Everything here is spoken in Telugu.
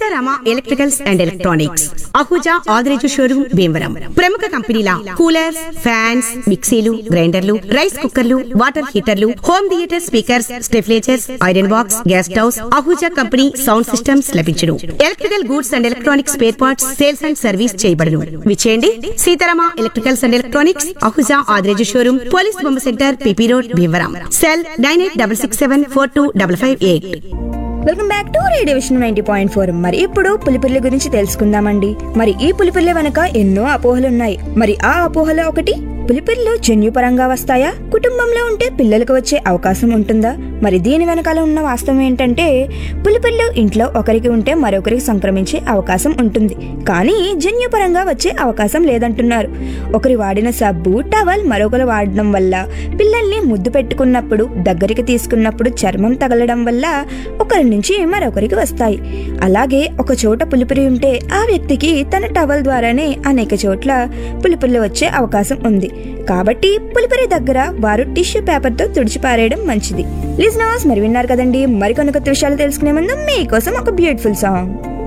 Sitarama electricals and electronics Ahuja Adireju showroom Bhimavaram ప్రముఖ కంపెనీల కూలర్స్ ఫ్యాన్స్ మిక్సీలు గ్రైండర్లు రైస్ కుక్కర్లు వాటర్ హీటర్లు home theatre speakers stabilisers iron box gas stoves Ahuja company sound systems లభించును electrical goods and electronics spare parts sales and service చేయబడును విచేయండి Seetharama electricals and electronics Ahuja Adireju showroom police బొమ్మ centre PP road Bhimavaram cell nine eight double six seven four two double five eight welcome back to radio vision ninety point four మరి ఇప్పుడు పులిపిర్ల గురించి తెలుసుకుందామండి మరి ఈ పులిపిర్ల వెనక ఎన్నో అపోహలు ఉన్నాయి మరి ఆ అపోహలో ఒకటి పులిపిర్లు జన్యుపరంగా వస్తాయా కుటుంబంలో ఉంటే పిల్లలకు వచ్చే అవకాశం ఉంటుందా మరి దీని వెనకాల ఉన్న వాస్తవం ఏంటంటే పులిపిర్లు ఇంట్లో ఒకరికి ఉంటే మరొకరికి సంక్రమించే అవకాశం ఉంటుంది కానీ జన్యుపరంగా వచ్చే అవకాశం లేదంటున్నారు ఒకరి వాడిన సబ్బు టవల్ మరొకరు వాడడం వల్ల పిల్లల్ని ముద్దు పెట్టుకున్నప్పుడు దగ్గరికి తీసుకున్నప్పుడు చర్మం తగలడం వల్ల ఒకరి నుంచి మరొకరికి వస్తాయి అలాగే ఒక చోట పులిపిరి ఉంటే ఆ వ్యక్తికి తన టవల్ ద్వారానే అనేక చోట్ల పులిపిరిలు వచ్చే అవకాశం ఉంది కాబట్టి పులిపిరి దగ్గర వారు టిష్యూ పేపర్తో తుడిచిపారేయడం మంచిది లిజనర్స్ మరి విన్నారు కదండి మరికొన్ని కొత్త విషయాలు తెలుసుకునే ముందు మీకోసం ఒక బ్యూటిఫుల్ సాంగ్